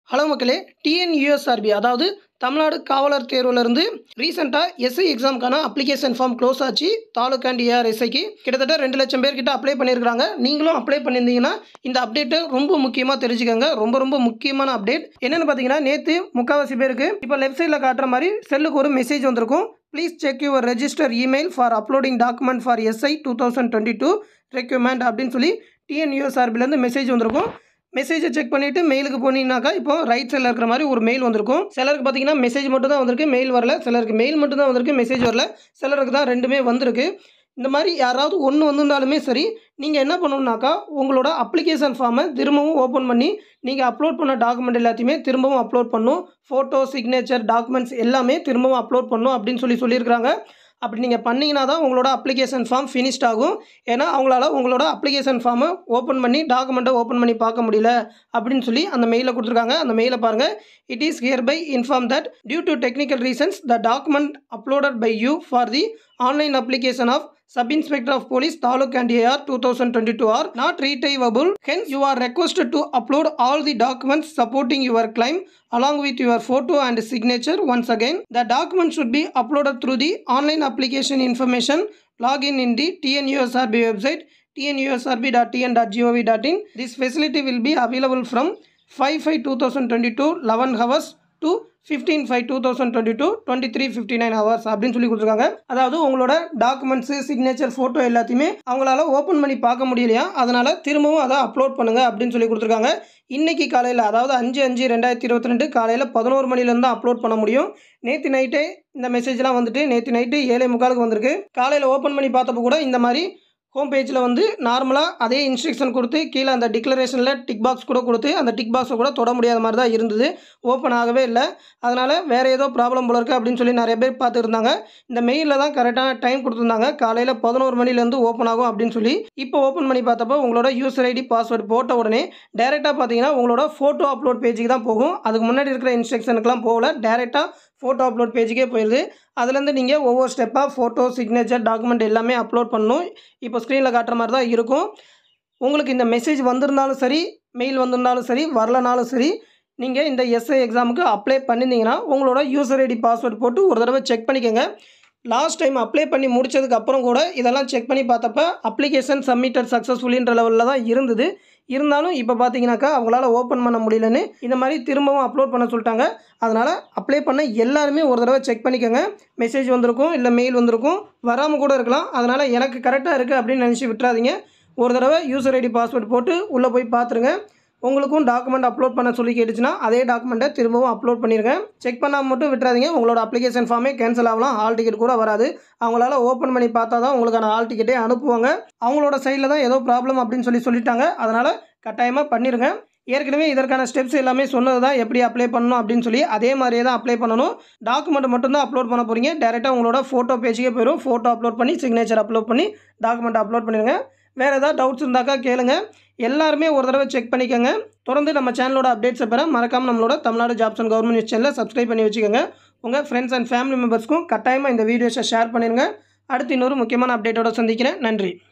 Hello மக்களே TNUSRB அதாவது தமிழ்நாடு காவலர் தேர்வுலேருந்து ரீசெண்டாக எஸ்ஐ எக்ஸாமுக்கான அப்ளிகேஷன் ஃபார்ம் க்ளோஸ் ஆச்சு தாலுக் அண்ட் ஏஆர்எஸ்ஐக்கு கிட்டத்தட்ட ரெண்டு லட்சம் பேர்கிட்ட அப்ளை பண்ணியிருக்காங்க நீங்களும் அப்ளை பண்ணியிருந்தீங்கன்னா இந்த அப்டேட்டை ரொம்ப முக்கியமாக தெரிஞ்சுக்கோங்க ரொம்ப ரொம்ப முக்கியமான அப்டேட் என்னென்னு பார்த்தீங்கன்னா நேற்று முக்கால்வாசி பேருக்கு இப்போ லெஃப்ட் சைடில் காட்டுற மாதிரி செல்லுக்கு ஒரு மெசேஜ் வந்திருக்கும் please check your register email for uploading document for SI two thousand twenty two requirement அப்படின்னு சொல்லி டிஎன்யூஎஸ்ஆர்பிலேருந்து மெசேஜ் வந்திருக்கும் மெசேஜை செக் பண்ணிவிட்டு மெயிலுக்கு போனீங்கன்னாக்கா இப்போ ரைட் சைடில் இருக்கிற மாதிரி ஒரு மெயில் வந்திருக்கும் சிலருக்கு பார்த்தீங்கன்னா மெசேஜ் மட்டும் தான் வந்திருக்கு மெயில் வரல சிலருக்கு மெயில் மட்டும் தான் வந்திருக்கு மெசேஜ் வரல சிலருக்கு தான் ரெண்டுமே வந்திருக்கு இந்த மாதிரி யாராவது ஒன்று வந்திருந்தாலுமே சரி நீங்கள் என்ன பண்ணணுன்னாக்கா உங்களோட அப்ளிகேஷன் ஃபார்மை திரும்பவும் ஓப்பன் பண்ணி நீங்கள் அப்லோட் பண்ண டாக்குமெண்ட் எல்லாத்தையுமே திரும்பவும் அப்லோட் பண்ணணும் ஃபோட்டோ சிக்னேச்சர் டாக்குமெண்ட்ஸ் எல்லாமே திரும்பவும் அப்லோட் பண்ணணும் அப்படின்னு சொல்லி சொல்லியிருக்கிறாங்க அப்படி நீங்கள் பண்ணிங்கன்னா தான் உங்களோட அப்ளிகேஷன் ஃபார்ம் ஃபினிஷ்ட் ஆகும் ஏன்னா அவங்களால உங்களோட அப்ளிகேஷன் ஃபார்மை ஓப்பன் பண்ணி டாக்குமெண்ட்டை ஓப்பன் பண்ணி பார்க்க முடியல அப்படின்னு சொல்லி அந்த மெயிலை கொடுத்துருக்காங்க அந்த மெயிலை பாருங்கள் it is here by inform that due to technical reasons the document uploaded by you for the online application of Sub Inspector of Police Taluk and AR 2022 are not retrievable. Hence, you are requested to upload all the documents supporting your claim along with your photo and signature once again. The document should be uploaded through the online application information login in the TNUSRB website tnusrb.tn.gov.in. This facility will be available from 5 5 2022 11 hours to fifteen five two thousand twenty two twenty three fifty nine hours அப்படின்னு சொல்லி கொடுத்துருக்காங்க அதாவது உங்களோட documents signature photo எல்லாத்தையுமே அவங்களால open பண்ணி பார்க்க முடியலையா அதனால் திரும்பவும் அதை அப்லோட் பண்ணுங்கள் அப்படின்னு சொல்லி கொடுத்துருக்காங்க இன்றைக்கி காலையில் அதாவது அஞ்சு அஞ்சு ரெண்டாயிரத்தி இருபத்தி ரெண்டு காலையில் பதினோரு மணிலேருந்து தான் அப்லோட் பண்ண முடியும் நேற்று நைட்டே இந்த மெசேஜ்லாம் வந்துட்டு நேற்று நைட்டு ஏழே முக்காலுக்கு வந்திருக்கு காலையில் ஓப்பன் பண்ணி பார்த்தப்போ கூட இந்த மாதிரி ஹோம் பேஜில் வந்து நார்மலாக அதே இன்ஸ்ட்ரக்ஷன் கொடுத்து கீழே அந்த டிக்ளரேஷனில் டிக் பாக்ஸ் கூட கொடுத்து அந்த டிக் பாக்ஸை கூட தொட முடியாத மாதிரி தான் இருந்தது ஓப்பன் ஆகவே இல்லை அதனால் வேறு ஏதோ ப்ராப்ளம் போல இருக்குது அப்படின்னு சொல்லி நிறைய பேர் பார்த்துருந்தாங்க இந்த மெயிலில் தான் கரெக்டான டைம் கொடுத்துருந்தாங்க காலையில் பதினோரு மணிலேருந்து ஓப்பன் ஆகும் அப்படின்னு சொல்லி இப்போ ஓப்பன் பண்ணி பார்த்தப்போ உங்களோட யூசர் ஐடி பாஸ்வேர்டு போட்ட உடனே டேரெக்டாக பார்த்தீங்கன்னா உங்களோட ஃபோட்டோ அப்லோட் பேஜுக்கு தான் போகும் அதுக்கு முன்னாடி இருக்கிற இன்ஸ்ட்ரக்ஷனுக்குலாம் போகல டேரெக்டாக ஃபோட்டோ அப்லோட் பேஜுக்கே போயிடுது அதுலேருந்து நீங்கள் ஒவ்வொரு ஸ்டெப்பாக ஃபோட்டோ சிக்னேச்சர் டாக்குமெண்ட் எல்லாமே அப்லோட் பண்ணணும் இப்போ ஸ்க்ரீனில் காட்டுற மாதிரி தான் இருக்கும் உங்களுக்கு இந்த மெசேஜ் வந்திருந்தாலும் சரி மெயில் வந்திருந்தாலும் சரி வரலனாலும் சரி நீங்கள் இந்த எஸ்ஐ எக்ஸாமுக்கு அப்ளை பண்ணியிருந்தீங்கன்னா உங்களோட யூசர் ஐடி பாஸ்வேர்ட் போட்டு ஒரு தடவை செக் பண்ணிக்கோங்க லாஸ்ட் டைம் அப்ளை பண்ணி முடிச்சதுக்கு அப்புறம் கூட இதெல்லாம் செக் பண்ணி பார்த்தப்ப அப்ளிகேஷன் சப்மிட்டட் சக்ஸஸ்ஃபுல்லின்ற லெவலில் தான் இருந்தது இருந்தாலும் இப்போ பார்த்தீங்கன்னாக்கா அவங்களால ஓப்பன் பண்ண முடியலன்னு இந்த மாதிரி திரும்பவும் அப்லோட் பண்ண சொல்லிட்டாங்க அதனால் அப்ளை பண்ண எல்லாருமே ஒரு தடவை செக் பண்ணிக்கோங்க மெசேஜ் வந்திருக்கும் இல்லை மெயில் வந்திருக்கும் வராமல் கூட இருக்கலாம் அதனால் எனக்கு கரெக்டாக இருக்குது அப்படின்னு நினச்சி விட்டுறாதீங்க ஒரு தடவை யூசர் ஐடி பாஸ்வேர்ட் போட்டு உள்ளே போய் பார்த்துருங்க உங்களுக்கும் டாக்குமெண்ட் அப்லோட் பண்ண சொல்லி கேட்டுச்சுன்னா அதே டாக்குமெண்ட்டை திரும்பவும் அப்லோட் பண்ணிடுங்க செக் பண்ணாமல் மட்டும் விட்டுறாதீங்க உங்களோட அப்ளிகேஷன் ஃபார்மே கேன்சல் ஆகலாம் ஹால் டிக்கெட் கூட வராது அவங்களால ஓப்பன் பண்ணி பார்த்தா தான் உங்களுக்கான ஹால் டிக்கெட்டே அனுப்புவாங்க அவங்களோட சைடில் தான் ஏதோ ப்ராப்ளம் அப்படின்னு சொல்லி சொல்லிட்டாங்க அதனால் கட்டாயமாக பண்ணிடுங்க ஏற்கனவே இதற்கான ஸ்டெப்ஸ் எல்லாமே சொன்னது தான் எப்படி அப்ளை பண்ணணும் அப்படின்னு சொல்லி அதே மாதிரியே தான் அப்ளை பண்ணணும் டாக்குமெண்ட் மட்டும் தான் அப்லோட் பண்ண போகிறீங்க டேரெக்டாக உங்களோட ஃபோட்டோ பேஜுக்கே போயிடும் ஃபோட்டோ அப்லோட் பண்ணி சிக்னேச்சர் அப்லோட் பண்ணி டாக்குமெண்ட் அப்லோட் பண்ணிடுங்க வேறு ஏதாவது டவுட்ஸ் இருந்தாக்கா கேளுங்க எல்லாருமே ஒரு தடவை செக் பண்ணிக்கோங்க தொடர்ந்து நம்ம சேனலோட அப்டேட்ஸை பெற மறக்காமல் நம்மளோட Tamil Nadu jobs and government news சேனலை சப்ஸ்கிரைப் பண்ணி வச்சுக்கோங்க உங்கள் ஃப்ரெண்ட்ஸ் அண்ட் ஃபேமிலி மெம்பர்ஸ்க்கும் கட்டாயமாக இந்த வீடியோஸை ஷேர் பண்ணிடுங்க அடுத்து இன்னொரு முக்கியமான அப்டேட்டோட சந்திக்கிறேன் நன்றி